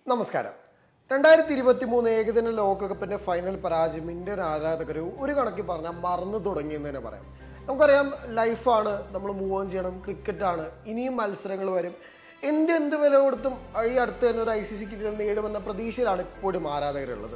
നമസ്കാരം രണ്ടായിരത്തി ഇരുപത്തി മൂന്ന് ഏകദിന ലോകകപ്പിന്റെ ഫൈനൽ പരാജയം ഇന്ത്യൻ ആരാധകർ ഒരു കണക്കി പറഞ്ഞാൽ മറന്നു തുടങ്ങിയെന്ന് തന്നെ പറയാം നമുക്കറിയാം ലൈഫാണ് നമ്മൾ മൂവ് ഓൺ ചെയ്യണം ക്രിക്കറ്റാണ് ഇനിയും മത്സരങ്ങൾ വരും എന്ത് എന്ത് വില കൊടുത്തും ഈ അടുത്ത് തന്നെ ഒരു ഐ സി സി കിരീടം നേടുമെന്ന പ്രതീക്ഷയിലാണ് ഇപ്പോഴും ആരാധകരുള്ളത്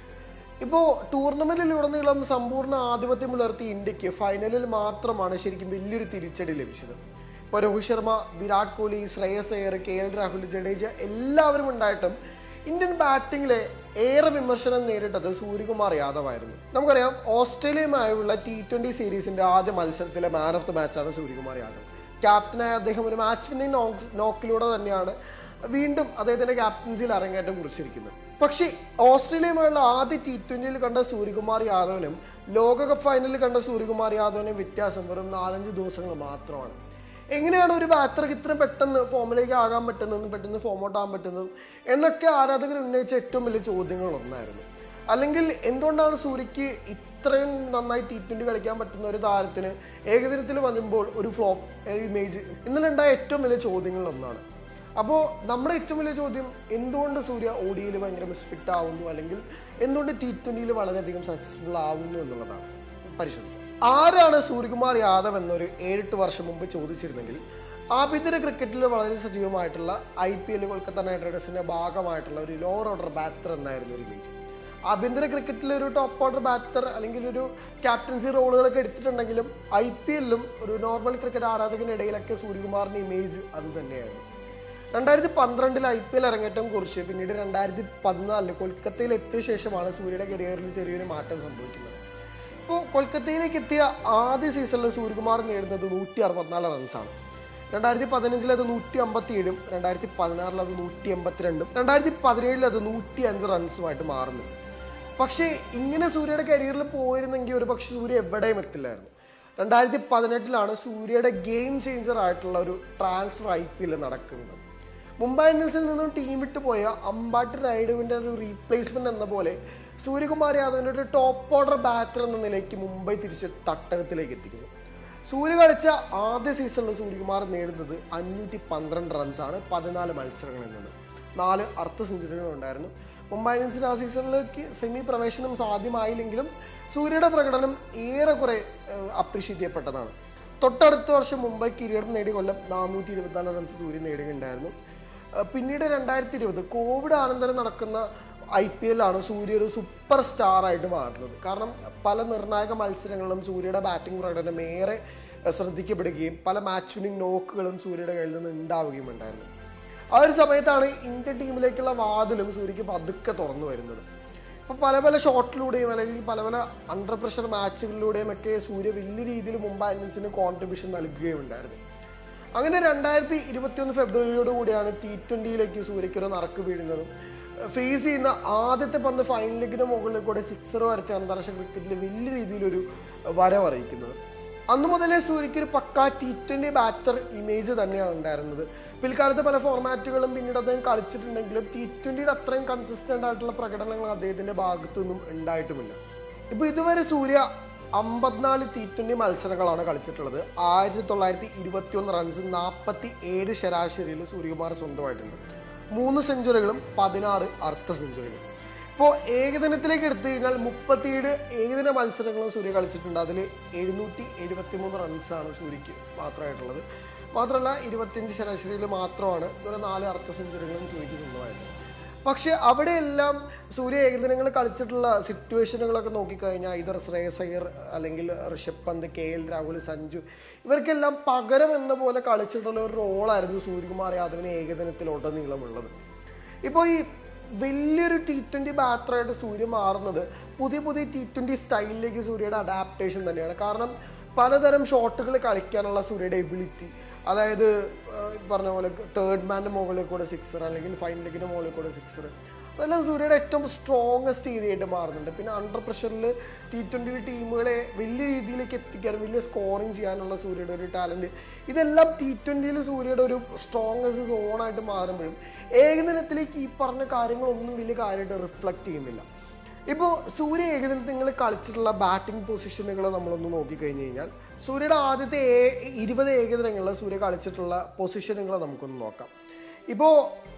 ഇപ്പോൾ ടൂർണമെന്റിലുടനീളം സമ്പൂർണ്ണ ആധിപത്യം പുലർത്തിയ ഇന്ത്യക്ക് ഫൈനലിൽ മാത്രമാണ് ശരിക്കും വലിയൊരു തിരിച്ചടി ലഭിച്ചത് ഇപ്പോൾ രോഹിത് ശർമ്മ വിരാട് കോഹ്ലി ശ്രേയസ് അയ്യർ കെ എൽ രാഹുൽ ജഡേജ എല്ലാവരും ഉണ്ടായിട്ടും ഇന്ത്യൻ ബാറ്റിങ്ങിലെ ഏറെ വിമർശനം നേരിട്ടത് സൂര്യകുമാർ യാദവ് ആയിരുന്നു നമുക്കറിയാം ഓസ്ട്രേലിയയുമായുള്ള ടി ട്വന്റി സീരീസിന്റെ ആദ്യ മത്സരത്തിലെ മാൻ ഓഫ് ദ മാച്ചാണ് സൂര്യകുമാർ യാദവ് ക്യാപ്റ്റനായ അദ്ദേഹം ഒരു മാച്ച് വിന്നിംഗ് നോക്കിലൂടെ തന്നെയാണ് വീണ്ടും അദ്ദേഹത്തിന്റെ ക്യാപ്റ്റൻസിയിൽ അരങ്ങേറ്റം കുറിച്ചിരിക്കുന്നത് പക്ഷേ ഓസ്ട്രേലിയയുമായുള്ള ആദ്യ ടി ട്വന്റിയിൽ കണ്ട സൂര്യകുമാർ യാദവിനും ലോകകപ്പ് ഫൈനലിൽ കണ്ട സൂര്യകുമാർ യാദവിനും വ്യത്യാസം വെറും നാലഞ്ച് ദിവസങ്ങൾ മാത്രമാണ് എങ്ങനെയാണ് ഒരു ബാറ്റർക്ക് ഇത്ര പെട്ടെന്ന് ഫോമിലേക്ക് ആകാൻ പറ്റുന്നതും പെട്ടെന്ന് ഫോം ഔട്ട് ആകാൻ പറ്റുന്നതും എന്നൊക്കെ ആരാധകർ ഉന്നയിച്ച ഏറ്റവും വലിയ ചോദ്യങ്ങൾ ഒന്നായിരുന്നു അല്ലെങ്കിൽ എന്തുകൊണ്ടാണ് സൂര്യക്ക് ഇത്രയും നന്നായി ടി ട്വന്റി കളിക്കാൻ പറ്റുന്ന ഒരു താരത്തിന് ഏകദിനത്തിൽ വരുമ്പോൾ ഒരു ഫ്ലോപ്പ് ഇമേജ് ഇന്നലെ ഉണ്ടായ ഏറ്റവും വലിയ ചോദ്യങ്ങളിൽ ഒന്നാണ് അപ്പോൾ നമ്മുടെ ഏറ്റവും വലിയ ചോദ്യം എന്തുകൊണ്ട് സൂര്യ ഓഡിയയിൽ ഭയങ്കര മിസ്ഫിറ്റ് ആവുന്നു അല്ലെങ്കിൽ എന്തുകൊണ്ട് ടി ട്വന്റിയിൽ വളരെയധികം സക്സസ്ഫുൾ ആവുന്നു എന്നുള്ളതാണ് പരിശോധിക്കാം ആരാണ് സൂര്യകുമാർ യാദവ് എന്നൊരു ഏഴെട്ട് വർഷം മുമ്പ് ചോദിച്ചിരുന്നെങ്കിൽ ആഭ്യന്തര ക്രിക്കറ്റിൽ വളരെ സജീവമായിട്ടുള്ള I P L Kolkata knight റൈഡേഴ്സിന്റെ ഭാഗമായിട്ടുള്ള ഒരു ലോവർ ഓർഡർ ബാറ്റർ എന്നായിരുന്നു ഒരു ഇമേജ് ആഭ്യന്തര ക്രിക്കറ്റിൽ ഒരു ടോപ്പ് ഓർഡർ ബാറ്റർ അല്ലെങ്കിൽ ഒരു ക്യാപ്റ്റൻസി റോളുകളൊക്കെ എടുത്തിട്ടുണ്ടെങ്കിലും ഐ പി എല്ലിലും ഒരു നോർമൽ ക്രിക്കറ്റ് ആരാധകന്റെ ഇടയിലൊക്കെ സൂര്യകുമാറിന്റെ ഇമേജ് അത് തന്നെയായിരുന്നു രണ്ടായിരത്തി പന്ത്രണ്ടിൽ ഐ പി എൽ അരങ്ങേറ്റം കുറിച്ച് പിന്നീട് രണ്ടായിരത്തി പതിനാലില് കൊൽക്കത്തയിൽ എത്തിയ ശേഷമാണ് സൂര്യയുടെ കരിയറിൽ ചെറിയൊരു മാറ്റം സംഭവിക്കുന്നത് ഇപ്പോൾ കൊൽക്കത്തയിലേക്ക് എത്തിയ ആദ്യ സീസണിൽ സൂര്യകുമാർ നേടുന്നത് നൂറ്റി അറുപത്തിനാല് റൺസാണ് രണ്ടായിരത്തി പതിനഞ്ചിൽ അത് നൂറ്റി അമ്പത്തി ഏഴും രണ്ടായിരത്തി പതിനാറിൽ അത് നൂറ്റി എൺപത്തിരണ്ടും രണ്ടായിരത്തി പതിനേഴിൽ അത് നൂറ്റി അഞ്ച് റൺസുമായിട്ട് മാറുന്നു പക്ഷേ ഇങ്ങനെ സൂര്യയുടെ കരിയറിൽ പോയിരുന്നെങ്കിൽ ഒരു പക്ഷേ സൂര്യ എവിടെയും എത്തില്ലായിരുന്നു രണ്ടായിരത്തി പതിനെട്ടിലാണ് സൂര്യയുടെ ഗെയിം ചേഞ്ചർ ആയിട്ടുള്ള ഒരു ട്രാൻസ്ഫർ ഐ പി എൽ നടക്കുന്നത് മുംബൈ ഇന്ത്യൻസിൽ നിന്നും ടീം വിട്ടു പോയ അമ്പാട്ട് റൈഡുവിൻ്റെ ഒരു റീപ്ലേസ്മെന്റ് എന്ന പോലെ സൂര്യകുമാർ യാദവിൻ്റെ ഒരു ടോപ്പ് ഓർഡർ ബാറ്റർ എന്ന നിലയ്ക്ക് മുംബൈ തിരിച്ച് തട്ടകത്തിലേക്ക് എത്തിക്കുന്നു സൂര്യ കളിച്ച ആദ്യ സീസണിൽ സൂര്യകുമാർ നേടുന്നത് അഞ്ഞൂറ്റി പന്ത്രണ്ട് റൺസാണ് പതിനാല് മത്സരങ്ങളിൽ നിന്ന് നാല് അർദ്ധ സെഞ്ചുറികൾ ഉണ്ടായിരുന്നു മുംബൈ ഇന്ത്യൻസിന് ആ സീസണിലേക്ക് സെമി പ്രവേശനം സാധ്യമായില്ലെങ്കിലും സൂര്യയുടെ പ്രകടനം ഏറെക്കുറെ അപ്രീഷിയേറ്റ് ചെയ്യപ്പെട്ടതാണ് തൊട്ടടുത്ത വർഷം മുംബൈ കിരീടം നേടിയ കൊല്ലം നാനൂറ്റി ഇരുപത്തിനാല് റൺസ് സൂര്യൻ നേടുകയുണ്ടായിരുന്നു ഏഹ് പിന്നീട് രണ്ടായിരത്തി ഇരുപത് കോവിഡ് അനന്തരം നടക്കുന്ന ഐ പി എല്ലാണ് സൂര്യ ഒരു സൂപ്പർ സ്റ്റാർ ആയിട്ട് മാറുന്നത് കാരണം പല നിർണായക മത്സരങ്ങളിലും സൂര്യയുടെ ബാറ്റിംഗ് പ്രകടനം ഏറെ ഏഹ് ശ്രദ്ധിക്കപ്പെടുകയും പല മാച്ച് വിന്നിംഗ് നോക്കുകളും സൂര്യയുടെ കയ്യിൽ നിന്ന് ഉണ്ടാവുകയും ഉണ്ടായിരുന്നു ആ ഒരു സമയത്താണ് ഇന്ത്യൻ ടീമിലേക്കുള്ള വാതിലും സൂര്യക്ക് പതുക്കെ തുറന്നു വരുന്നത് അപ്പോൾ പല പല ഷോട്ടിലൂടെയും അല്ലെങ്കിൽ പല പല അണ്ടർ പ്രഷർ മാച്ചുകളിലൂടെയും ഒക്കെ സൂര്യ വലിയ രീതിയിൽ മുംബൈ ഇന്ത്യൻസിന് കോൺട്രിബ്യൂഷൻ നൽകുകയും ഉണ്ടായിരുന്നു അങ്ങനെ രണ്ടായിരത്തി ഇരുപത്തിയൊന്ന് ഫെബ്രുവരിയോട് കൂടിയാണ് ടി ട്വന്റിയിലേക്ക് സൂര്യക്ക് ഒരു നറുക്ക് വീഴുന്നതും ഫേസ് ചെയ്യുന്ന ആദ്യത്തെ പന്ത് ഫൈനലിന് മുകളിൽ കൂടെ സിക്സർ വരച്ച അന്താരാഷ്ട്ര ക്രിക്കറ്റിൽ വലിയ രീതിയിലൊരു വരവറിയിക്കുന്നത് അന്നു മുതലേ സൂര്യക്ക് ഒരു പക്ക ടി ട്വന്റി ബാറ്റർ ഇമേജ് തന്നെയാണ് ഉണ്ടായിരുന്നത് പിൽക്കാലത്ത് പല ഫോർമാറ്റുകളും പിന്നീട് അദ്ദേഹം കളിച്ചിട്ടുണ്ടെങ്കിലും ടി ട്വന്റിയുടെ അത്രയും കൺസിസ്റ്റന്റ് ആയിട്ടുള്ള പ്രകടനങ്ങൾ അദ്ദേഹത്തിന്റെ ഭാഗത്തു നിന്നും ഉണ്ടായിട്ടുമില്ല ഇപ്പൊ ഇതുവരെ സൂര്യ അമ്പത്തിനാല് ടി ട്വന്റി മത്സരങ്ങളാണ് കളിച്ചിട്ടുള്ളത് ആയിരത്തി തൊള്ളായിരത്തി ഇരുപത്തി ഒന്ന് റൺസ് നാൽപ്പത്തി ഏഴ് ശരാശരിയിൽ സൂര്യകുമാർ സ്വന്തമായിട്ടുണ്ട് മൂന്ന് സെഞ്ചുറികളും പതിനാറ് അർദ്ധ സെഞ്ചുറികളും ഇപ്പോൾ ഏകദിനത്തിലേക്ക് എടുത്തു കഴിഞ്ഞാൽ മുപ്പത്തിയേഴ് ഏകദിന മത്സരങ്ങളും സൂര്യ കളിച്ചിട്ടുണ്ട് അതിൽ എഴുന്നൂറ്റി എഴുപത്തി മൂന്ന് റൺസാണ് സൂര്യക്ക് മാത്രമായിട്ടുള്ളത് മാത്രമല്ല ഇരുപത്തിയഞ്ച് ശരാശരിയിൽ മാത്രമാണ് ഒരു നാല് അർദ്ധ സെഞ്ചുറികളും സൂര്യക്ക് സ്വന്തമായിട്ടുള്ളത് പക്ഷെ അവിടെയെല്ലാം സൂര്യ ഏകദിനങ്ങൾ കളിച്ചിട്ടുള്ള സിറ്റുവേഷനുകളൊക്കെ നോക്കിക്കഴിഞ്ഞാൽ ഇതർ ശ്രേയസ് അയ്യർ അല്ലെങ്കിൽ ഋഷഭ് പന്ത് കെ എൽ രാഹുൽ സഞ്ജു ഇവർക്കെല്ലാം പകരം എന്ന പോലെ കളിച്ചിട്ടുള്ള ഒരു റോളായിരുന്നു സൂര്യകുമാർ യാദവിന് ഏകദിനത്തിലുടനീളമുള്ളത് ഇപ്പോൾ ഈ വലിയൊരു ടി ട്വൻ്റി ബാറ്ററായിട്ട് സൂര്യ മാറുന്നത് പുതിയ പുതിയ ടി ട്വൻ്റി സ്റ്റൈലിലേക്ക് സൂര്യയുടെ അഡാപ്റ്റേഷൻ തന്നെയാണ് കാരണം പലതരം ഷോട്ടുകൾ കളിക്കാനുള്ള സൂര്യയുടെ എബിലിറ്റി അതായത് ആഹ് ഈ പറഞ്ഞ പോലെ തേർഡ് മാൻ്റെ മുകളിൽ കൂടെ സിക്സർ അല്ലെങ്കിൽ ഫൈൻ ലെഗിൻ്റെ മുകളിൽ കൂടെ സിക്സർ അതെല്ലാം സൂര്യയുടെ ഏറ്റവും സ്ട്രോങ്ങസ്റ്റ് ഏരിയ ആയിട്ട് മാറുന്നുണ്ട് പിന്നെ അണ്ടർ പ്രഷറിൽ ടി ട്വൻ്റി ടീമുകളെ വലിയ രീതിയിലേക്ക് എത്തിക്കാനും വലിയ സ്കോറിങ് ചെയ്യാനുള്ള സൂര്യയുടെ ഒരു ടാലൻറ്റ് ഇതെല്ലാം ടി ട്വൻ്റിയിൽ സൂര്യയുടെ ഒരു സ്ട്രോങ്ങസ്റ്റ് സോണായിട്ട് മാറുമ്പോഴും ഏകദിനത്തിലേക്ക് ഈ പറഞ്ഞ കാര്യങ്ങളൊന്നും വലിയ കാര്യമായിട്ട് റിഫ്ലക്റ്റ് ചെയ്യുന്നില്ല ഇപ്പോൾ സൂര്യ ഏകദിനത്തിൽ നിങ്ങൾ കളിച്ചിട്ടുള്ള ബാറ്റിംഗ് പൊസിഷനുകൾ നമ്മളൊന്ന് നോക്കിക്കഴിഞ്ഞ് കഴിഞ്ഞാൽ സൂര്യയുടെ ആദ്യത്തെ ഏ- ഇരുപത് ഏകദിനങ്ങളിൽ സൂര്യ കളിച്ചിട്ടുള്ള പൊസിഷനുകൾ നമുക്കൊന്ന് നോക്കാം ഇപ്പോൾ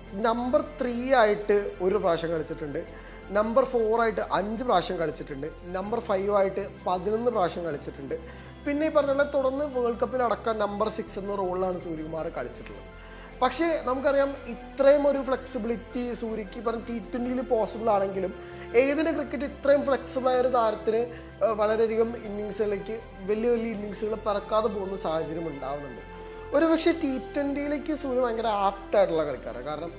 നമ്പർ ത്രീ ആയിട്ട് ഒരു പ്രാവശ്യം കളിച്ചിട്ടുണ്ട് നമ്പർ ഫോർ ആയിട്ട് അഞ്ച് പ്രാവശ്യം കളിച്ചിട്ടുണ്ട് നമ്പർ ഫൈവ് ആയിട്ട് പതിനൊന്ന് പ്രാവശ്യം കളിച്ചിട്ടുണ്ട് പിന്നെ ഈ പറഞ്ഞ പോലെ തുടർന്ന് വേൾഡ് കപ്പിൽ അടക്കം നമ്പർ സിക്സ് എന്ന റോളിലാണ് സൂര്യകുമാർ കളിച്ചിട്ടുള്ളത് പക്ഷേ നമുക്കറിയാം ഇത്രയും ഒരു ഫ്ലെക്സിബിലിറ്റി സൂര്യക്ക് പറഞ്ഞ ടി ട്വൻറ്റിയിൽ പോസിബിൾ ആണെങ്കിലും ഏതിൻ്റെ ക്രിക്കറ്റ് ഇത്രയും ഫ്ലെക്സിബിൾ ആയ ഒരു താരത്തിന് ഏഹ്, വളരെയധികം ഇന്നിങ്സുകളിലേക്ക് വലിയ വലിയ ഇന്നിങ്സുകൾ പറക്കാതെ പോകുന്ന സാഹചര്യം ഉണ്ടാവുന്നുണ്ട് ഒരു പക്ഷേ ടി ട്വൻറ്റിയിലേക്ക് സൂര്യ ഭയങ്കര ആപ്റ്റായിട്ടുള്ള കളിക്കാരാണ് കാരണം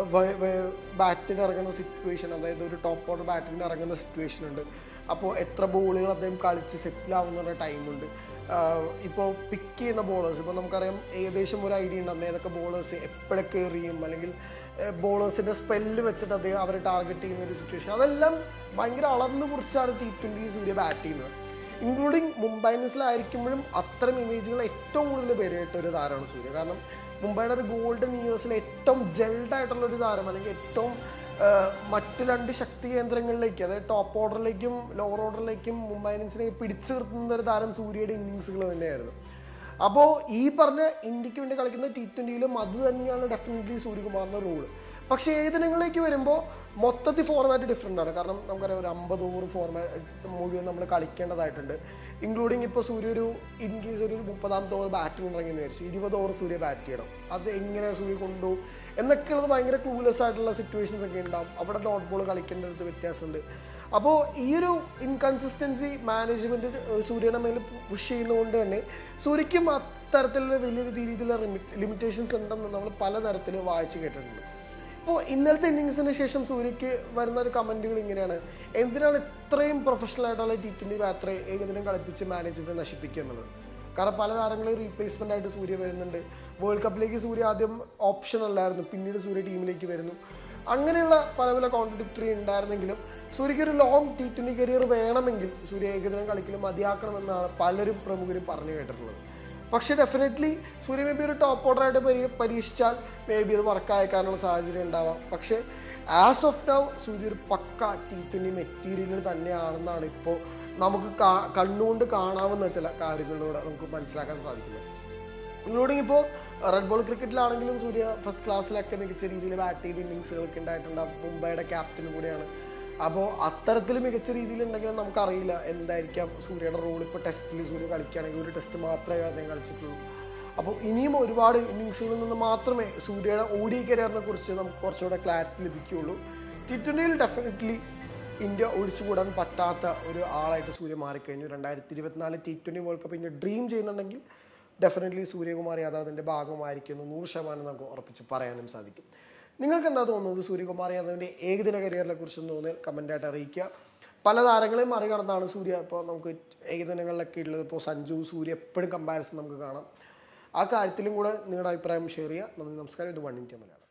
ബാറ്റിന് ഇറങ്ങുന്ന സിറ്റുവേഷൻ അതായത് ഒരു ടോപ്പ് ഓർഡർ ബാറ്റിന് ഇറങ്ങുന്ന സിറ്റുവേഷൻ ഉണ്ട് അപ്പോൾ എത്ര ബോളുകൾ അദ്ദേഹം കളിച്ച് സെറ്റിൽ ആവുന്ന ടൈമുണ്ട് ഇപ്പോൾ പിക്ക് ചെയ്യുന്ന ബോളേഴ്സ് ഇപ്പോൾ നമുക്കറിയാം ഏകദേശം ഒരു ഐഡിയ ഉണ്ടാകും ഏതൊക്കെ ബോളേഴ്സ് എപ്പോഴൊക്കെ എറിയും അല്ലെങ്കിൽ ബോളേഴ്സിൻ്റെ സ്പെല്ല് വെച്ചിട്ട് അദ്ദേഹം അവരെ ടാർഗറ്റ് ചെയ്യുന്ന ഒരു സിറ്റുവേഷൻ അതെല്ലാം ഭയങ്കര അളന്ന് കുറിച്ചാണ് ടി ട്വൻറ്റി സൂര്യ ബാറ്റ് ചെയ്യുന്നത് ഇൻക്ലൂഡിങ് മുംബൈ ഇന്ത്യൻസിലായിരിക്കുമ്പോഴും അത്തരം ഇമേജുകൾ ഏറ്റവും കൂടുതൽ പേരായിട്ട് ഒരു താരമാണ് സൂര്യ കാരണം മുംബൈയുടെ ഒരു ഗോൾഡൻ ഇയേഴ്സിൽ ഏറ്റവും ജെൽഡ് ആയിട്ടുള്ള ഒരു താരം അല്ലെങ്കിൽ ഏറ്റവും ആ, മറ്റ് രണ്ട് ശക്തി കേന്ദ്രങ്ങളിലേക്ക് അതായത് ടോപ്പ് ഓർഡറിലേക്കും ലോവർ ഓർഡറിലേക്കും മുംബൈ ഇന്ത്യൻസിനെ പിടിച്ചു നിർത്തുന്ന ഒരു താരം സൂര്യയുടെ ഇന്നിങ്സുകൾ തന്നെയായിരുന്നു അപ്പോൾ ഈ പറഞ്ഞ ഇന്ത്യക്ക് വേണ്ടി കളിക്കുന്ന ടി ട്വൻറ്റിയിലും അത് തന്നെയാണ് ഡെഫിനറ്റ്ലി സൂര്യകുമാറിൻ്റെ റോള് പക്ഷേ ഏതിനങ്ങളിലേക്ക് വരുമ്പോൾ മൊത്തത്തിൽ ഫോർമാറ്റ് ഡിഫറെൻ്റ് ആണ് കാരണം നമുക്കറിയാം ഒരു അമ്പത് ഓവർ ഫോർമാറ്റ് മുഴുവൻ നമ്മൾ കളിക്കേണ്ടതായിട്ടുണ്ട് ഇൻക്ലൂഡിങ് ഇപ്പോൾ സൂര്യ ഒരു ഇൻ കേസ് ഒരു മുപ്പതാമത്തെ ഓവർ ബാറ്റിംഗ് ഇറങ്ങിയെന്ന് വിചാരിച്ചു ഇരുപത് ഓവർ സൂര്യ ബാറ്റ് ചെയ്യണം അത് എങ്ങനെ സൂര്യ കൊണ്ടുപോകും എന്നൊക്കെയുള്ളത് ഭയങ്കര ക്ലൂലെസ് ആയിട്ടുള്ള സിറ്റുവേഷൻസ് ഒക്കെ ഉണ്ടാവും അവിടെ ഡോട്ട് ബോൾ കളിക്കേണ്ടത് വ്യത്യാസമുണ്ട് അപ്പോൾ ഈ ഒരു ഇൻകൺസിസ്റ്റൻസി മാനേജ്മെന്റ് സൂര്യയുടെ മേൽ പുഷ് ചെയ്യുന്നതുകൊണ്ട് തന്നെ സൂര്യക്കും അത്തരത്തിലുള്ള വലിയൊരു രീതിയിലുള്ള ലിമിറ്റേഷൻസ് ഉണ്ടെന്ന് നമ്മൾ പലതരത്തിൽ വായിച്ചു കേട്ടിട്ടുണ്ട് ഇപ്പോൾ ഇന്നലത്തെ ഇന്നിങ്സിന് ശേഷം സൂര്യക്ക് വരുന്ന ഒരു കമൻറ്റുകൾ ഇങ്ങനെയാണ് എന്തിനാണ് ഇത്രയും പ്രൊഫഷണൽ ആയിട്ടുള്ള ടി ട്വൻ്റി ബാറ്ററി ഏകദിനം കളിപ്പിച്ച് മാനേജ്മെന്റ് നശിപ്പിക്കുക എന്നുള്ളത് കാരണം പല താരങ്ങളും റീപ്ലേസ്മെന്റ് ആയിട്ട് സൂര്യ വരുന്നുണ്ട് വേൾഡ് കപ്പിലേക്ക് സൂര്യ ആദ്യം ഓപ്ഷൻ അല്ലായിരുന്നു പിന്നീട് സൂര്യ ടീമിലേക്ക് വരുന്നു അങ്ങനെയുള്ള പല പല കോൺട്രഡിക്ടറി ഉണ്ടായിരുന്നെങ്കിലും സൂര്യക്ക് ഒരു ലോങ് ടി ട്വൻ്റി കരിയർ വേണമെങ്കിൽ സൂര്യ ഏകദിനം കളിക്കലും മതിയാക്കണമെന്നാണ് പലരും പ്രമുഖരും പറഞ്ഞു കേട്ടിട്ടുള്ളത് പക്ഷേ ഡെഫിനറ്റ്ലി സൂര്യ മേ ബി ഒരു ടോപ്പ് ഓർഡറായിട്ട് പരി പരീക്ഷിച്ചാൽ മേ ബി അത് വർക്കായേക്കാനുള്ള സാഹചര്യം ഉണ്ടാവാം പക്ഷേ ആസ് ഓഫ് നൗ സൂര്യ ഒരു പക്ക ടി ട്വൻ്റി മെറ്റീരിയൽ തന്നെയാണെന്നാണ് ഇപ്പോൾ നമുക്ക് കാ- കണ്ണുകൊണ്ട് കാണാവുന്ന ചില കാര്യങ്ങളിലൂടെ നമുക്ക് മനസ്സിലാക്കാൻ സാധിക്കുന്നത് ഇൻക്ലൂഡിങ് ഇപ്പോൾ റെഡ് ബോൾ ക്രിക്കറ്റിലാണെങ്കിലും സൂര്യ ഫസ്റ്റ് ക്ലാസ്സിലൊക്കെ മികച്ച രീതിയിൽ ബാറ്റ് ചെയ്ത് ഇന്നിങ്സുകളൊക്കെ ഉണ്ടായിട്ടുണ്ടാവും മുംബൈയുടെ ക്യാപ്റ്റനും കൂടിയാണ് അപ്പോൾ അത്തരത്തിൽ മികച്ച രീതിയിലുണ്ടെങ്കിലും നമുക്കറിയില്ല എന്തായിരിക്കാം സൂര്യയുടെ റോൾ ഇപ്പോൾ ടെസ്റ്റിൽ സൂര്യ കളിക്കുകയാണെങ്കിൽ ഒരു ടെസ്റ്റ് മാത്രമേ അദ്ദേഹം കളിച്ചിട്ടുള്ളൂ അപ്പോൾ ഇനിയും ഒരുപാട് ഇന്നിങ്സുകളിൽ നിന്ന് മാത്രമേ സൂര്യയുടെ ഓടി കരിയറിനെ കുറിച്ച് നമുക്ക് കുറച്ചുകൂടെ ക്ലാരിറ്റി ലഭിക്കുകയുള്ളൂ ടി ട്വൻ്റിയിൽ ഡെഫിനറ്റ്ലി ഇന്ത്യ ഒഴിച്ചുകൂടാൻ പറ്റാത്ത ഒരു ആളായിട്ട് സൂര്യ മാറിക്കഴിഞ്ഞു രണ്ടായിരത്തി ഇരുപത്തിനാല് T twenty world cup India dream ചെയ്യുന്നുണ്ടെങ്കിൽ ഡെഫിനറ്റ്ലി സൂര്യകുമാർ യാദവ് അതിൻ്റെ ഭാഗമായിരിക്കുന്നു നൂറ് ശതമാനം നമുക്ക് ഉറപ്പിച്ച് പറയാനും സാധിക്കും നിങ്ങൾക്ക് എന്താ തോന്നുന്നത് സൂര്യകുമാർ യാദവിൻ്റെ ഏകദിന കരിയറിനെ കുറിച്ച് തോന്നിയാൽ കമൻ്റായിട്ട് അറിയിക്കുക പല താരങ്ങളെയും മറികടന്നാണ് സൂര്യ ഇപ്പോൾ നമുക്ക് ഏകദിനങ്ങളിലൊക്കെ ഉള്ളത് ഇപ്പോൾ സഞ്ജു സൂര്യ എപ്പോഴും കമ്പാരിസൺ നമുക്ക് കാണാം ആ കാര്യത്തിലും കൂടെ നിങ്ങളുടെ അഭിപ്രായം ഷെയർ ചെയ്യുക നന്ദി നമസ്കാരം ഇത് വൺ ഇന്ത്യ മലയാളം